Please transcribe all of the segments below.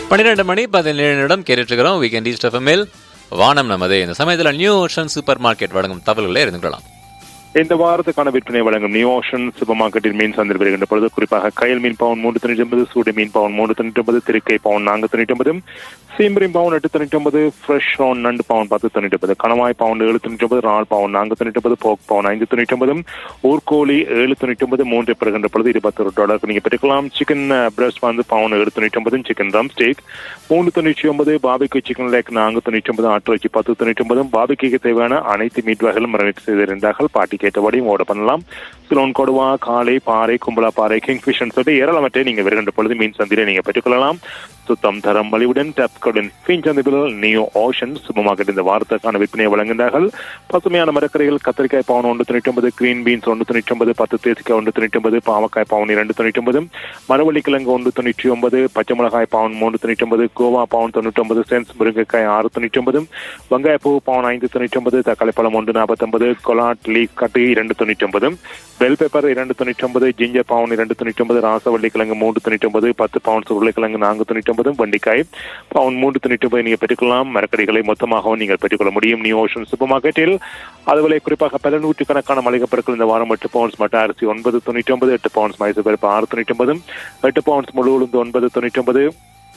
பன்னிரெண்டு மணி பதினேழு நிமிடம் கேட்டுருக்கிறோம் வீக்கெண்ட் ஈஸ்ட் எஃப்எம்மில் வானம் நமதே இந்த சமயத்தில் நியூ ஓஷன் சூப்பர் மார்க்கெட் வழங்கும் தகவல்களை இருந்துக்கலாம் இந்த வாரத்துக்கான விற்பனை வழங்கும் நியூ ஓஷன் சூப்பர் மார்க்கெட்டில் மீன் சந்தை வருகின்ற பொழுது குறிப்பாக கயல் மீன் பவுன் மூன்று தொண்ணூற்றி ஒன்பது சூடு மீன் பவுன் மூன்று தொண்ணூற்றி ஒன்பது திருக்கை பவுன் நான்கு தொண்ணூற்றி ஒன்பது சீம்பரின் பவுன் எட்டு தொண்ணூற்றி ஒன்பது ஃப்ரெஷ் ஆன் நண்டு பவுன் பத்து தொண்ணூற்றி ஒன்பது கணவாய் பவுன் ஏழு தொண்ணூற்றி ஒன்பது ரால் பவுன் நான்கு தொண்ணூற்றி ஒன்பது போக் பவுன் ஐந்து தொண்ணூற்றி ஒன்பது ஊர்கோழி ஏழு தொண்ணூற்றி ஒன்பது மூன்று பெறுகின்ற பொழுது இருபத்தொரு டாலருக்கு நீங்கள் பெற்றுக்கலாம் சிக்கன் பிரஸ்ட் வந்து பவுன் ஏழு தொண்ணூற்றி ஒன்பது சிக்கன் ரம் ஸ்டேக் மூணு தொண்ணூற்றி ஒன்பது பாபிக்கு சிக்கன் லேக் நான்கு தொண்ணூற்றி ஒன்பது ஆட்டுவச்சி பத்து தொண்ணூற்றி ஒன்பது பாபிக்கு தேவையான அனைத்து மீட் வகைகளும் மரணித்து செய்திருந்தார்கள் பாட்டி கேட்டபடியும் ஓட பண்ணலாம் சிலோன் கொடுவா காலை பாறை கும்பலா பாறை கிங்ஃபிஷ் சொல்லிட்டு ஏராளமற்றை நீங்க வருகின்ற பொழுது மீன் சந்தையில நீங்க பெற்றுக்கொள்ளலாம் சுத்தம் தரம் மலிவுடன் டப்கடன் ஃபீன் சந்தையில் நியூ ஓஷன் சூப்பர் மார்க்கெட் இந்த வாரத்துக்கான விற்பனையை வழங்குகின்றார்கள் பசுமையான மரக்கரைகள் கத்திரிக்காய் பவுன் ஒன்று தொண்ணூற்றி ஒன்பது கிரீன் பீன்ஸ் ஒன்று தொண்ணூற்றி ஒன்பது பத்து தேசிக்காய் ஒன்று தொண்ணூற்றி ஒன்பது பாவக்காய் பவுன் இரண்டு தொண்ணூற்றி ஒன்பது மரவள்ளி கிழங்கு ஒன்று தொண்ணூற்றி ஒன்பது பச்சை மிளகாய் பவுன் மூன்று தொண்ணூற்றி ஒன்பது கோவா பவுன் தொண்ணூற்றி ஒன்பது சென்ஸ் முருங்கைக்காய் ஆறு தொண்ணூற்றி ஒன்பது வெங்காயப்பூ பவுன் ஐந்து தொண்ணூற்றி ஒன்பது தக்காளி பழம் ஒன்று நாற்பத்தொன்பது கொலாட் லீக் கட்டு இரண்டு தொண்ணூற்றி ஒன்பது பெல் பேப்பர் இரண்டு தொண்ணூற்றி ஒன்பது ஜிஞ்சர் பவுன் இரண்டு தொண்ணூற்றி ஒன்பது ராசவள்ளி கிழங்கு மூன்று தொண்ணூற்றி ஒன்பது பத்து பவுன்ஸ் உருளைக்கிழங்கு நான்கு தொண்ணூற்றி ஒன்பது வண்டிக்காய் பவுன் மூன்று தொண்ணூற்றி ஒன்பது நீங்கள் பெற்றுக்கொள்ளலாம் மரக்கறிகளை மொத்தமாகவும் நீங்கள் பெற்றுக்கொள்ள முடியும் நியூ ஓஷன் சூப்பர் மார்க்கெட்டில் அதுபோல குறிப்பாக பல நூற்றுக்கணக்கான மளிகை பொருட்கள் இந்த வாரம் எட்டு பவுன்ஸ் மட்ட அரிசி ஒன்பது தொண்ணூற்றி ஒன்பது எட்டு பவுன்ஸ் மைசூர் பருப்பு ஆறு தொண்ணூற்றி ஒன்பது எட்டு பவுன்ஸ் முழு உளுந்து ஒன்பது தொண்ணூற்றி ஒன்பது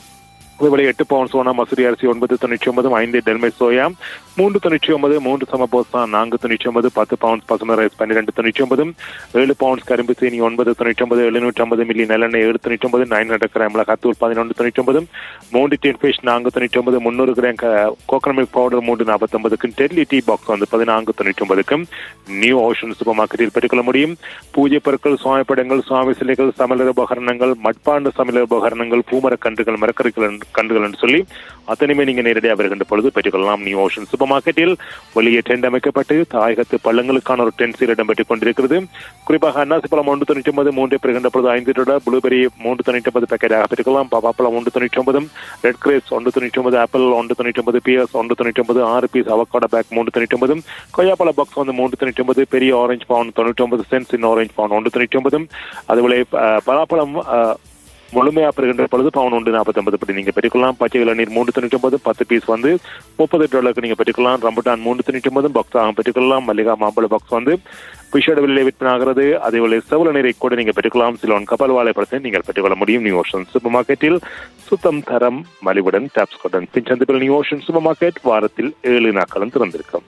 அதுபோல எட்டு பவுன் சோனா மசூரி அரிசி ஒன்பது தொண்ணூற்றி ஒன்பது ஐந்து டெல்மை சோயா மூன்று தொண்ணூற்றி ஒன்பது மூன்று சமபோசா நான்கு தொண்ணூற்றி ஒன்பது பத்து பவுன்ஸ் பசுமை ரைஸ் பன்னிரெண்டு தொண்ணூற்றி ஒன்பது ஏழு பவுன்ஸ் கரும்பு சீனி ஒன்பது தொண்ணூற்றி ஒன்பது எழுநூற்றி ஐம்பது மில்லி நல்லெண்ணெய் ஏழு தொண்ணூற்றி ஒன்பது நைன் ஹண்ட்ரட் கிராம் மிளகாத்தூள் பதினொன்று தொண்ணூற்றி ஒன்பது மூன்று டீன் ஃபிஷ் நான்கு தொண்ணூற்றி ஒன்பது முந்நூறு கிராம் கோகனட் மில்க் பவுடர் மூன்று நாற்பத்தொன்பதுக்கும் டெல்லி டீ பாக்ஸ் வந்து பதினான்கு தொண்ணூற்றி ஒன்பதுக்கும் நியூ ஓஷன் சூப்பர் மார்க்கெட்டில் பெற்றுக்கொள்ள முடியும் பூஜை பொருட்கள் சுவாமி படங்கள் சுவாமி சிலைகள் சமையலர் உபகரணங்கள் மட்பாண்டு சமையலர் உபகரணங்கள் பூமர கன்றுகள் மரக்கறிகள் கன்றுகள் என்று சொல்லி அத்தனையுமே நீங்க நேரடியாக வருகின்ற பொழுது பெற்றுக்கொள்ளலாம் நியூ ஓஷன் சூப்பர் மார்க்கெட்டில் வெளியே டென்ட் அமைக்கப்பட்டு தாயகத்து பள்ளங்களுக்கான ஒரு டென்ட் சீல் இடம்பெற்றுக் கொண்டிருக்கிறது குறிப்பாக அன்னாசி பழம் ஒன்று தொண்ணூற்றி ஒன்பது மூன்று பெறுகின்ற பொழுது ஐந்து டாலர் ப்ளூபெரி மூன்று தொண்ணூற்றி ஒன்பது பேக்கெட்டாக பெற்றுக்கலாம் பப்பாப்பழம் ஒன்று தொண்ணூற்றி ஒன்பது ரெட் கிரேப்ஸ் ஒன்று தொண்ணூற்றி ஒன்பது ஆப்பிள் ஒன்று தொண்ணூற்றி ஒன்பது பிஎஸ் ஒன்று தொண்ணூற்றி ஒன்பது ஆறு பீஸ் அவக்காடோ பேக் மூன்று தொண்ணூற்றி ஒன்பது கொய்யாப்பழ பாக்ஸ் வந்து மூன்று தொண்ணூற்றி ஒன்பது பெரிய ஆரஞ்சு பவுன் தொண்ணூற்றி ஒன்பது சென்ஸ் சின்ன ஆரஞ்சு பவுன் ஒன்று தொண்ணூற்றி ஒன்பது அதுபோல பலாப்பழம் முழுமையா பெறுகின்ற பொழுது பவுன் ஒன்று நாற்பத்தொன்பது படி நீங்க பெற்றுக்கலாம் பச்சை இளநீர் மூன்று தொண்ணூற்றி ஒன்பது பத்து பீஸ் வந்து முப்பது டாலருக்கு நீங்க பெற்றுக்கலாம் ரம்புட்டான் மூன்று தொண்ணூற்றி ஒன்பது பாக்ஸ் ஆகும் பெற்றுக்கொள்ளலாம் மல்லிகா மாம்பழ பாக்ஸ் வந்து பிஷோட விலையை விற்பனை ஆகிறது அதேபோல செவல நீரை கூட நீங்க பெற்றுக்கலாம் சிலோன் கப்பல் வாழைப்பழத்தை நீங்கள் பெற்றுக்கொள்ள முடியும் நியூ ஓஷன் சூப்பர் மார்க்கெட்டில் சுத்தம் தரம் மலிவுடன் டாப்ஸ் கொட்டன் பின்சந்திப்பில் நியூ ஓஷன் சூப்பர் மார்க்கெட் வாரத்தில் ஏழு நாட்களும் திறந்திருக்கும்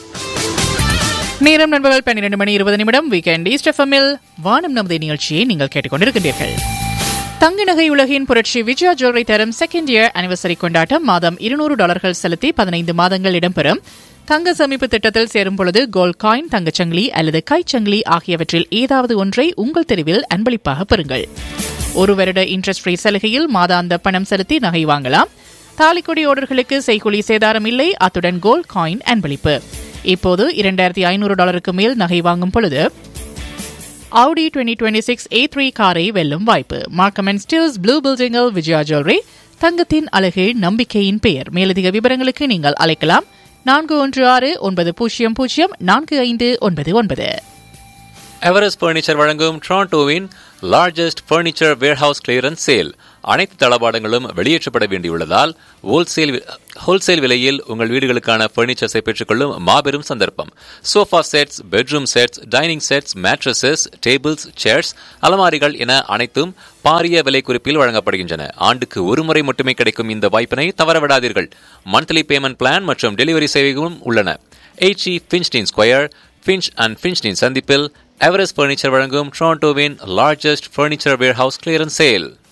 நேரம் நண்பர்கள் பன்னிரண்டு மணி இருபது நிமிடம் வீக்கெண்ட் ஈஸ்ட் எஃப்எம்மில் வானம் நமது நிகழ்ச்சியை நீங்கள் கேட்டுக்கொண்டிருக்கின்றீர்கள் தங்க நகை உலகின் புரட்சி விஜயா ஜுவல்லரி தரும் செகண்ட் இயர் அனிவர்சரி கொண்டாட்டம் மாதம் இருநூறு டாலர்கள் செலுத்தி பதினைந்து மாதங்கள் இடம்பெறும் தங்க சேமிப்பு திட்டத்தில் சேரும் பொழுது கோல்ட் காயின் தங்கச்சங்கிலி அல்லது கைச்சங்கிலி ஆகியவற்றில் ஏதாவது ஒன்றை உங்கள் தெருவில் அன்பளிப்பாக பெறுங்கள் ஒரு வருட இன்ட்ரெஸ்ட் ஃப்ரீ சலுகையில் மாதாந்த பணம் செலுத்தி நகை வாங்கலாம் தாலிக்கொடி ஓடர்களுக்கு செய்கூலி சேதாரம் இல்லை அத்துடன் கோல்ட் காயின் அன்பளிப்பு இப்போது இரண்டாயிரத்தி ஐநூறு டாலருக்கு மேல் நகை வாங்கும் பொழுது Audi 2026 A3 காரை வெல்லும் வாய்ப்பு மார்க்கம் அண்ட் ஸ்டில்ஸ் ப்ளூ பில்டிங்கில் விஜயா ஜுவல்லரி தங்கத்தின் அழகு நம்பிக்கையின் பெயர் மேலதிக விவரங்களுக்கு நீங்கள் அழைக்கலாம் நான்கு ஒன்று ஆறு ஒன்பது பூஜ்ஜியம் பூஜ்ஜியம் நான்கு ஐந்து ஒன்பது ஒன்பது எவரெஸ்ட் பர்னிச்சர் வழங்கும் டொரண்டோவின் largest furniture warehouse clearance sale அனைத்து தளபாடங்களும் வெளியேற்றப்பட வேண்டியுள்ளதால் ஹோல்சேல் ஹோல்சேல் விலையில் உங்கள் வீடுகளுக்கான பர்னிச்சர்ஸை பெற்றுக்கொள்ளும் மாபெரும் சந்தர்ப்பம் sofa sets bedroom sets dining sets mattresses tables chairs அலமாரிகள் என அனைத்தும் பாரிய விலை குறிப்பில் வழங்கப்படுகின்றன ஆண்டுக்கு ஒரு முறை மட்டுமே கிடைக்கும் இந்த வாய்ப்பினை தவறவிடாதீர்கள் மந்த்லி பேமெண்ட் பிளான் மற்றும் டெலிவரி சேவைகளும் உள்ளன எயிச்சி ஃபின்ஸ்டின் ஸ்கொயர் ஃபின்ச் அண்ட் ஃபின்ஸ்டின் சந்திப்பில் எவரெஸ்ட் பர்னிச்சர் வழங்கும் டொரண்டோவின் largest furniture warehouse clearance sale